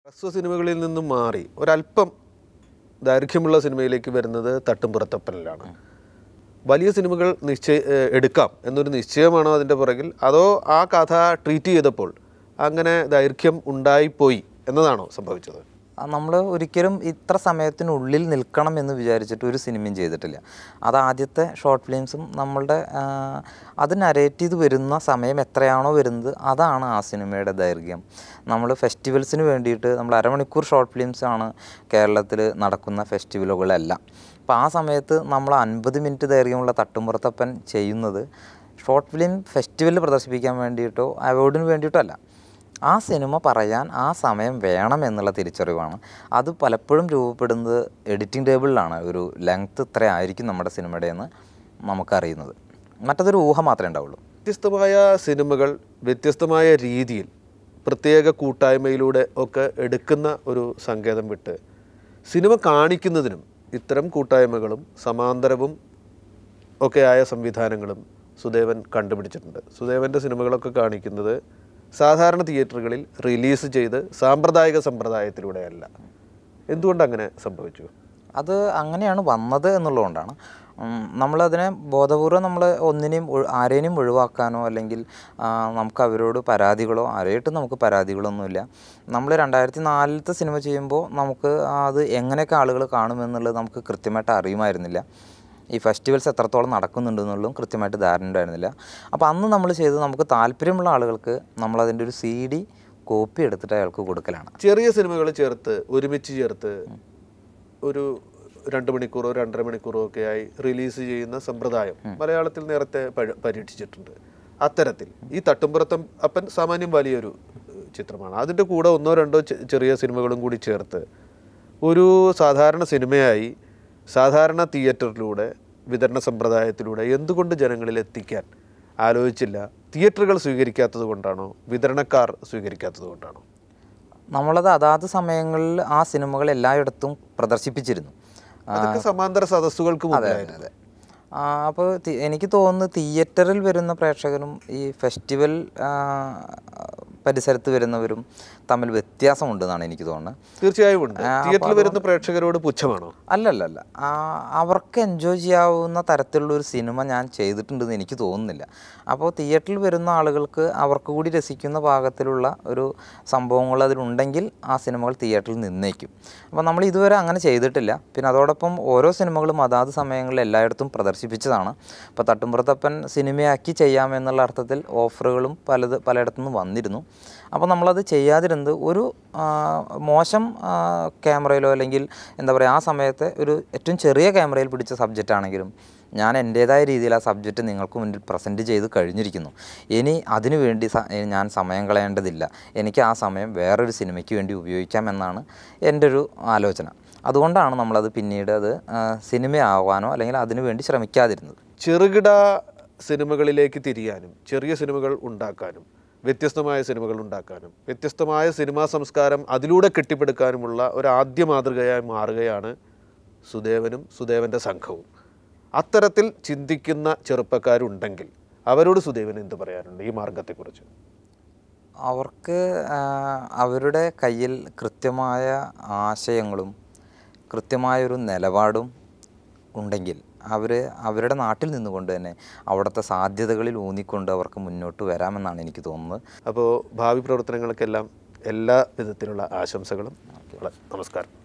ഹ്രസ്വ സിനിമകളിൽ നിന്നും മാറി ഒരല്പം ദൈർഘ്യമുള്ള സിനിമയിലേക്ക് വരുന്നത് തട്ടുംപുറത്തപ്പനിലാണ് വലിയ സിനിമകൾ നിശ്ചയ ഏഹ് എടുക്കാം എന്നൊരു നിശ്ചയമാണോ അതിൻ്റെ പുറകിൽ അതോ ആ കഥ ട്രീറ്റ് ചെയ്തപ്പോൾ അങ്ങനെ ദൈർഘ്യം ഉണ്ടായിപ്പോയി എന്നതാണോ സംഭവിച്ചത് നമ്മൾ ഒരിക്കലും ഇത്ര സമയത്തിനുള്ളിൽ നിൽക്കണം എന്ന് വിചാരിച്ചിട്ട് ഒരു സിനിമയും ചെയ്തിട്ടില്ല അത് ആദ്യത്തെ ഷോർട്ട് ഫിലിംസും നമ്മളുടെ ആ, അത് നരേറ്റ് ചെയ്ത് വരുന്ന സമയം എത്രയാണോ വരുന്നത് അതാണ് ആ സിനിമയുടെ ദൈർഘ്യം നമ്മൾ ഫെസ്റ്റിവൽസിന് വേണ്ടിയിട്ട് നമ്മൾ അരമണിക്കൂർ ഷോർട്ട് ഫിലിംസാണ് കേരളത്തിൽ നടക്കുന്ന ഫെസ്റ്റിവലുകളെല്ലാം അപ്പോൾ ആ സമയത്ത് നമ്മൾ അൻപത് മിനിറ്റ് ദൈർഘ്യമുള്ള തട്ടുമ്പുറത്തപ്പൻ ചെയ്യുന്നത് ഷോർട്ട് ഫിലിം ഫെസ്റ്റിവലിൽ പ്രദർശിപ്പിക്കാൻ വേണ്ടിയിട്ടോ അവാർഡിന് വേണ്ടിയിട്ടോ അല്ല ആ സിനിമ പറയാൻ ആ സമയം വേണം എന്നുള്ള തിരിച്ചറിവാണ് അത് പലപ്പോഴും രൂപപ്പെടുന്നത് എഡിറ്റിംഗ് ടേബിളിലാണ് ഒരു ലെങ്ത് ഇത്ര ആയിരിക്കും നമ്മുടെ സിനിമയുടെ എന്ന് നമുക്കറിയുന്നത് മറ്റതൊരു ഊഹം മാത്രമേ ഉണ്ടാവുള്ളൂ വ്യത്യസ്തമായ സിനിമകൾ വ്യത്യസ്തമായ രീതിയിൽ പ്രത്യേക കൂട്ടായ്മയിലൂടെ ഒക്കെ എടുക്കുന്ന ഒരു സങ്കേതം വിട്ട് സിനിമ കാണിക്കുന്നതിനും ഇത്തരം കൂട്ടായ്മകളും സമാന്തരവും ഒക്കെ ആയ സംവിധാനങ്ങളും സുദേവൻ കണ്ടുപിടിച്ചിട്ടുണ്ട് സുദേവൻ്റെ സിനിമകളൊക്കെ കാണിക്കുന്നത് സാധാരണ തിയേറ്ററുകളിൽ റിലീസ് ചെയ്ത് സാമ്പ്രദായിക സമ്പ്രദായത്തിലൂടെയല്ല എന്തുകൊണ്ട് അങ്ങനെ സംഭവിച്ചു അത് അങ്ങനെയാണ് വന്നത് എന്നുള്ളതുകൊണ്ടാണ് ഉം, നമ്മളതിനെ ബോധപൂർവ്വം നമ്മൾ ഒന്നിനെയും ഒഴി- ആരെയും ഒഴിവാക്കാനോ അല്ലെങ്കിൽ ആ, നമുക്ക് അവരോട് പരാതികളോ ആരെയായിട്ടും നമുക്ക് പരാതികളൊന്നുമില്ല നമ്മൾ രണ്ടായിരത്തി നാലിലത്തെ സിനിമ ചെയ്യുമ്പോൾ നമുക്ക് അത് എങ്ങനെയൊക്കെ ആളുകൾ കാണുമെന്നുള്ളത് നമുക്ക് കൃത്യമായിട്ട് അറിയുമായിരുന്നില്ല ഈ ഫെസ്റ്റിവൽസ് എത്രത്തോളം നടക്കുന്നുണ്ടെന്നുള്ളതും കൃത്യമായിട്ട് ധാരണ ഉണ്ടായിരുന്നില്ല അപ്പോൾ അന്ന് നമ്മൾ ചെയ്തത് നമുക്ക് താല്പര്യമുള്ള ആളുകൾക്ക് നമ്മളതിൻ്റെ ഒരു സി ഡി കോപ്പി എടുത്തിട്ട് അയാൾക്ക് കൊടുക്കലാണ് ചെറിയ സിനിമകൾ ചേർത്ത് ഒരുമിച്ച് ചേർത്ത് ഒരു രണ്ട് മണിക്കൂറോ രണ്ടര മണിക്കൂറോ ഒക്കെ ആയി റിലീസ് ചെയ്യുന്ന സമ്പ്രദായം മലയാളത്തിൽ നേരത്തെ പഴ- പരീക്ഷിച്ചിട്ടുണ്ട് അത്തരത്തിൽ ഈ തട്ടുംപുറത്തം അപ്പൻ സാമാന്യം വലിയൊരു ഏഹ്, ചിത്രമാണ് അതിൻ്റെ കൂടെ ഒന്നോ രണ്ടോ ചെ- ചെറിയ സിനിമകളും കൂടി ചേർത്ത് ഒരു സാധാരണ സിനിമയായി സാധാരണ തിയേറ്ററിലൂടെ വിതരണ സമ്പ്രദായത്തിലൂടെ എന്തുകൊണ്ട് ജനങ്ങളിൽ എത്തിക്കാൻ ആലോചിച്ചില്ല തിയേറ്ററുകൾ സ്വീകരിക്കാത്തത് കൊണ്ടാണോ വിതരണക്കാർ സ്വീകരിക്കാത്തത് കൊണ്ടാണോ നമ്മളത് അതാത് സമയങ്ങളിൽ ആ സിനിമകൾ എല്ലായിടത്തും പ്രദർശിപ്പിച്ചിരുന്നു ആ, അതൊക്കെ സമാന്തര സദസ്സുകൾക്ക് അതെ അതെ മുമ്പായിരുന്നു അതെ ആ, അപ്പോൾ തി- എനിക്ക് തോന്നുന്നു തിയേറ്ററിൽ വരുന്ന പ്രേക്ഷകരും ഈ ഫെസ്റ്റിവൽ ആ, പരിസരത്ത് വരുന്നവരും തമ്മിൽ വ്യത്യാസമുണ്ടെന്നാണ് എനിക്ക് തോന്നുന്നത് തീർച്ചയായും ഉണ്ട് ആ, തിയേറ്ററിൽ വരുന്ന പ്രേക്ഷകരോട് പുച്ഛമാണോ അല്ലല്ലല്ല ആ, അവർക്ക് എൻജോയ് ചെയ്യാവുന്ന തരത്തിലുള്ള ഒരു സിനിമ ഞാൻ ചെയ്തിട്ടുണ്ടെന്ന് എനിക്ക് തോന്നുന്നില്ല അപ്പോൾ തിയേറ്ററിൽ വരുന്ന ആളുകൾക്ക് അവർക്ക് കൂടി രസിക്കുന്ന പാകത്തിലുള്ള ഒരു സംഭവങ്ങൾ അതിലുണ്ടെങ്കിൽ ആ സിനിമകൾ തിയേറ്ററിൽ നിന്നേക്കും അപ്പോൾ നമ്മൾ ഇതുവരെ അങ്ങനെ ചെയ്തിട്ടില്ല പിന്നെ അതോടൊപ്പം ഓരോ സിനിമകളും അതാത് സമയങ്ങളിൽ എല്ലായിടത്തും പ്രദർശിപ്പിച്ചതാണ് ഇപ്പോൾ തട്ടുംപുറത്തപ്പൻ സിനിമയാക്കി ചെയ്യാമെന്നുള്ള അർത്ഥത്തിൽ ഓഫറുകളും പലത് പലയിടത്തുനിന്നും വന്നിരുന്നു അപ്പോൾ നമ്മളത് ചെയ്യാതിരുന്നത് ഒരു ആ, മോശം ആ, ക്യാമറയിലോ അല്ലെങ്കിൽ എന്താ പറയുക ആ സമയത്തെ ഒരു ഏറ്റവും ചെറിയ ക്യാമറയിൽ പിടിച്ച സബ്ജക്റ്റ് ആണെങ്കിലും ഞാൻ എൻ്റേതായ രീതിയിൽ ആ സബ്ജക്റ്റ് നിങ്ങൾക്ക് മുന്നിൽ പ്രസൻറ്റ് ചെയ്ത് കഴിഞ്ഞിരിക്കുന്നു ഇനി അതിനു വേണ്ടി സ- ഞാൻ സമയം കളയേണ്ടതില്ല എനിക്ക് ആ സമയം വേറൊരു സിനിമയ്ക്ക് വേണ്ടി ഉപയോഗിക്കാം എന്നാണ് എൻ്റെ ഒരു ആലോചന അതുകൊണ്ടാണ് നമ്മളത് പിന്നീട് അത് ആ, സിനിമയാവാനോ അല്ലെങ്കിൽ അതിനു വേണ്ടി ശ്രമിക്കാതിരുന്നത് ചെറുകിട സിനിമകളിലേക്ക് തിരിയാനും ചെറിയ സിനിമകൾ ഉണ്ടാക്കാനും വ്യത്യസ്തമായ സിനിമകൾ ഉണ്ടാക്കാനും വ്യത്യസ്തമായ സിനിമാ സംസ്കാരം അതിലൂടെ കെട്ടിപ്പടുക്കാനുമുള്ള ഒരു ആദ്യ മാതൃകയായി മാറുകയാണ് സുദേവനും സുദേവൻ്റെ സംഘവും അത്തരത്തിൽ ചിന്തിക്കുന്ന ചെറുപ്പക്കാരുണ്ടെങ്കിൽ അവരോട് സുദേവൻ എന്ത് പറയാനുണ്ട് ഈ മാർഗത്തെക്കുറിച്ച് അവർക്ക് ആ, അവരുടെ കയ്യിൽ കൃത്യമായ ആശയങ്ങളും കൃത്യമായൊരു നിലപാടും ഉണ്ടെങ്കിൽ അവർ അവരുടെ നാട്ടിൽ നിന്നുകൊണ്ട് തന്നെ അവിടുത്തെ സാധ്യതകളിൽ ഊന്നിക്കൊണ്ട് അവർക്ക് മുന്നോട്ട് വരാമെന്നാണ് എനിക്ക് തോന്നുന്നത് അപ്പോൾ ഭാവി പ്രവർത്തനങ്ങൾക്കെല്ലാം എല്ലാ വിധത്തിലുള്ള ആശംസകളും നമസ്കാരം